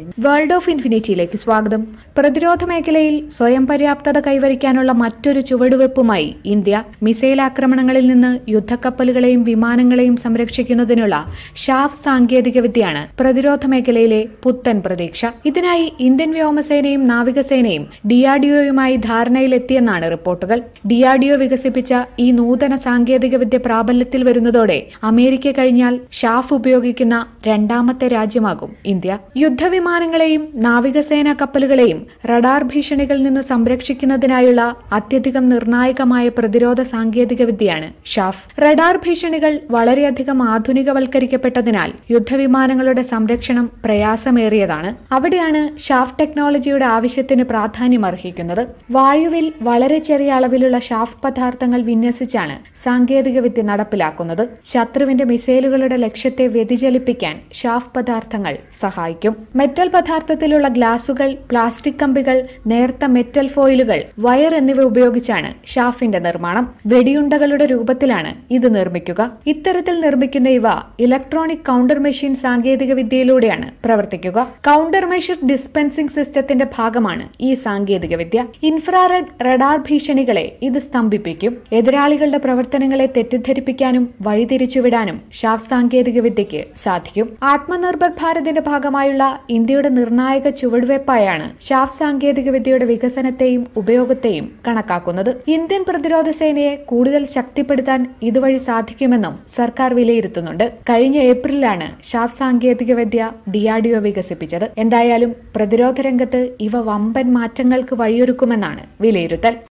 world of ഇൻഫിനിറ്റിയിലേക്ക് സ്വാഗതം പ്രതിരോധ മേഖലയിൽ സ്വയം പര്യാപ്തത കൈവരിക്കാനുള്ള മറ്റൊരു ചുവടുവെപ്പുമായി ഇന്ത്യ മിസൈൽ ആക്രമണങ്ങളിൽ നിന്ന് യുദ്ധക്കപ്പലുകളെയും വിമാനങ്ങളെയും സംരക്ഷിക്കുന്നതിനുള്ള ഷാഫ് സാങ്കേതികവിദ്യയാണ് പ്രതിരോധ മേഖലയിലെ പുത്തൻ പ്രതീക്ഷ ഇതിനായി ഇന്ത്യൻ വ്യോമസേനയും നാവികസേനയും ഡിആർഡിഒയുമായി ധാരണയിലെത്തിയെന്നാണ് റിപ്പോർട്ടുകൾ ഡിആർഡിഒ വികസിപ്പിച്ച ഈ നൂതന സാങ്കേതികവിദ്യ പ്രാബല്യത്തിൽ വരുന്നതോടെ അമേരിക്ക കഴിഞ്ഞാൽ ഷാഫ് ഉപയോഗിക്കുന്ന രണ്ടാമത്തെ രാജ്യമാകും ഇന്ത്യ യുദ്ധവിമാനങ്ങളെയും നാവികസേനാ കപ്പലുകളെയും റഡാർ ഭീഷണികളിൽ നിന്ന് സംരക്ഷിക്കുന്നതിനായുള്ള അത്യധികം നിർണായകമായ പ്രതിരോധ സാങ്കേതികവിദ്യയാണ് ഷാഫ് റഡാർ ഭീഷണികൾ വളരെയധികം ആധുനികവൽക്കരിക്കപ്പെട്ടതിനാൽ യുദ്ധവിമാനങ്ങളുടെ സംരക്ഷണം പ്രയാസമേറിയതാണ് അവിടെയാണ് ഷാഫ് ടെക്നോളജിയുടെ ആവശ്യത്തിന് പ്രാധാന്യം അർഹിക്കുന്നത് വായുവിൽ വളരെ ചെറിയ അളവിലുള്ള ഷാഫ് പദാർത്ഥങ്ങൾ വിന്യസിച്ചാണ് സാങ്കേതികവിദ്യ നടപ്പിലാക്കുന്നത് ശത്രുവിന്റെ മിസൈലുകളുടെ ലക്ഷ്യത്തെ വ്യതിചലിപ്പിക്കാൻ ഷാഫ് പദാർത്ഥങ്ങൾ സഹായിക്കും മെറ്റൽ പദാർത്ഥത്തിലുള്ള ഗ്ലാസുകൾ പ്ലാസ്റ്റിക് കമ്പികൾ നേർത്ത മെറ്റൽ ഫോയിലുകൾ വയർ എന്നിവ ഉപയോഗിച്ചാണ് ഷാഫിന്റെ നിർമ്മാണം വെടിയുണ്ടകളുടെ രൂപത്തിലാണ് ഇത് നിർമ്മിക്കുക ഇത്തരത്തിൽ നിർമ്മിക്കുന്ന ഇവ ഇലക്ട്രോണിക് കൗണ്ടർ മെഷീൻ സാങ്കേതിക വിദ്യയിലൂടെയാണ് പ്രവർത്തിക്കുക കൗണ്ടർ മെഷർ ഡിസ്പെൻസിംഗ് സിസ്റ്റത്തിന്റെ ഭാഗമാണ് ഈ സാങ്കേതിക വിദ്യ ഇൻഫ്രാറെഡ് റഡാർ ഭീഷണികളെ ഇത് സ്തംഭിപ്പിക്കും എതിരാളികളുടെ പ്രവർത്തനങ്ങളെ തെറ്റിദ്ധരിപ്പിക്കാനും വഴിതിരിച്ചുവിടാനും ഷാഫ് സാങ്കേതിക വിദ്യയ്ക്ക് സാധിക്കും ആത്മനിർഭർ ഭാരതിന്റെ ഭാഗമായുള്ള ഇന്ത്യയുടെ നിർണായക ചുവടുവയ്പായാണ് ഷാഫ് സാങ്കേതിക വിദ്യയുടെ വികസനത്തെയും ഉപയോഗത്തെയും കണക്കാക്കുന്നത് ഇന്ത്യൻ പ്രതിരോധ സേനയെ കൂടുതൽ ശക്തിപ്പെടുത്താൻ ഇതുവഴി സാധിക്കുമെന്നും സർക്കാർ വിലയിരുത്തുന്നുണ്ട് കഴിഞ്ഞ ഏപ്രിലാണ് ഷാഫ് സാങ്കേതിക വിദ്യ ഡിആർഡിഒ വികസിപ്പിച്ചത് എന്തായാലും പ്രതിരോധ രംഗത്ത് ഇവ വമ്പൻ മാറ്റങ്ങൾക്ക് വഴിയൊരുക്കുമെന്നാണ് വിലയിരുത്തൽ